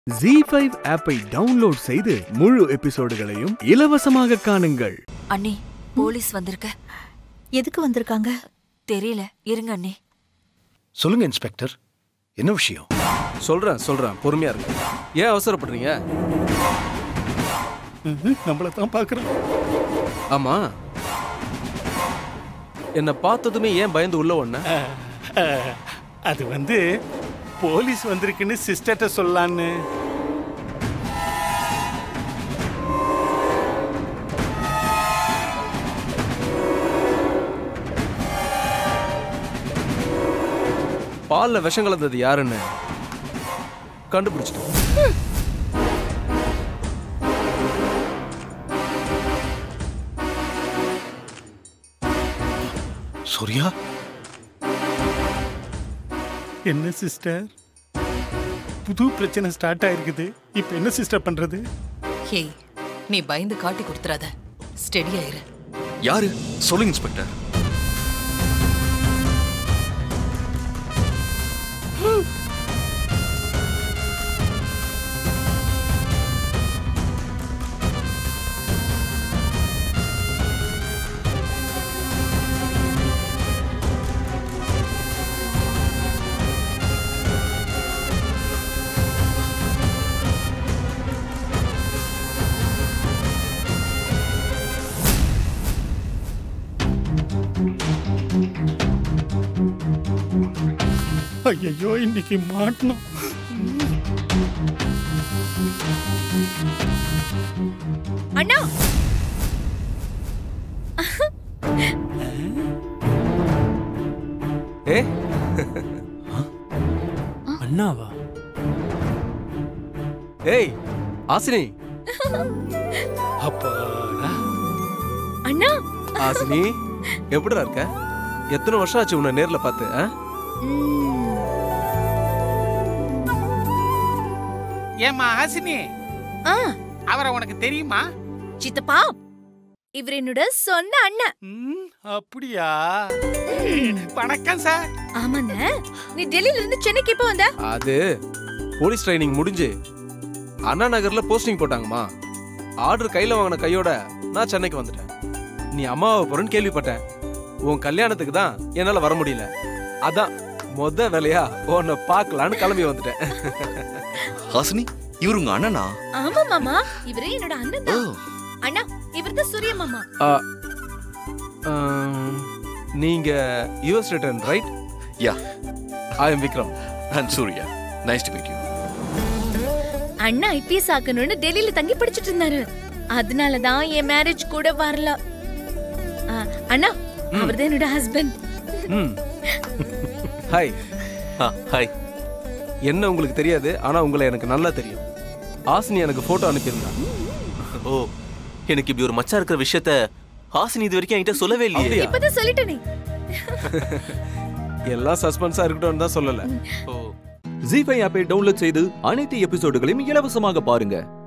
G five ஆப்பை download செய்து முழு எபிசோடுகளையும் இலவசமாக காணுங்கள் அண்ணி போலீஸ் வந்திருக்க எதுக்கு வந்திருக்காங்க தெரியல இருங்க அண்ணி சொல்லுங்க இன்ஸ்பெக்டர் என்ன விஷயம் சொல்றேன் சொல்றேன் பொறுமையா இருக்கு ஏன் அவசரப்படுறீங்க நம்மள தான் பாக்குறோம் ஆமா என்னை பார்த்ததுமே ஏன் பயந்து உள்ள ஒண்ண அது வந்து போலீஸ் வந்திருக்குன்னு சிஸ்டர்கிட்ட சொல்லலான்னு பால்ல விஷம் கலந்தது யாருன்னு கண்டுபிடிச்சிட்டோம் சூர்யா என்ன சிஸ்டர் புது பிரச்சனை ஸ்டார்ட் ஆயிருக்குது இப்போ என்ன சிஸ்டர் பண்றது ஹேய் நீ பயந்து காட்டி கொடுத்துறாத ஸ்டெடி ஆயிரு யாரு சொல்லுங்க இன்ஸ்பெக்டர் ஐயோ இன்னைக்கு மாட்டணும் அண்ணா ஏ அண்ணாவா ஏய் ஆசினி அப்பாடா அண்ணா ஆசினி எப்படிடா இருக்க எத்தனை வருஷம் ஆச்சு உன்னை நேர்ல பார்த்து ஆ? ஏம்மா ஹாசினி ஆ அவரை உனக்கு தெரியுமா சித்தப்பா இவர் என்னோட சொந்த அண்ணன் ம், அப்படியா வணக்கம் சார் ஆமாண்ண நீ டெல்லியில இருந்து சென்னைக்கு எப்போ வந்த அது போலீஸ் ட்ரைனிங் முடிஞ்சு அண்ணா நகர்ல போஸ்டிங் போட்டாங்கம்மா ஆர்டர் கையில வாங்கின கையோட நான் சென்னைக்கு வந்துட்டேன் நீ அம்மாவை போறேன்னு கேள்விப்பட்டேன் உன் கல்யாணத்துக்கு தான் என்னால வர முடியல அதான் மொத வேலையா உன்னை பார்க்கலான்னு கிளம்பி வந்துட்டேன் ஹாசினி இவர் உங்க அண்ணனா ஆமா மாமா இவரே என்னோட அண்ணன் ஓ தான் அண்ணா இவர் தான் சூரிய மாமா ஆ, ஆம், நீங்க U S return right yeah I am Vikram and Suriya nice to meet you அண்ணா ஐபிஎஸ் ஆக்கணும்னு டெல்லியில தங்கி படிச்சிட்டு இருந்தாரு அதனால தான் என் மேரேஜ் கூட வரல ஆ, அண்ணா அவர்தான் என்னோட ஹஸ்பண்ட் ம் ஹாய் ஹாய் என்ன உங்களுக்கு தெரியாது ஆனா உங்களை எனக்கு நல்லா தெரியும் ஆசினி எனக்கு போட்டோ அனுப்பியிருந்தா ஓ எனக்கு இப்படி ஒரு மச்சா இருக்கிற விஷயத்த ஹாசினி இது வரைக்கும் என்கிட்ட சொல்லவே இல்லையே அப்படியா? இப்பதான் சொல்லிட்டேனே எல்லாம் சஸ்பென்ஸா இருக்கட்டும்னு தான் சொல்லல ஓ ஜி ஃபைவ் ஆப்பை டவுன்லோட் செய்து அனைத்து எபிசோடுகளையும் இலவசமாக பாருங்க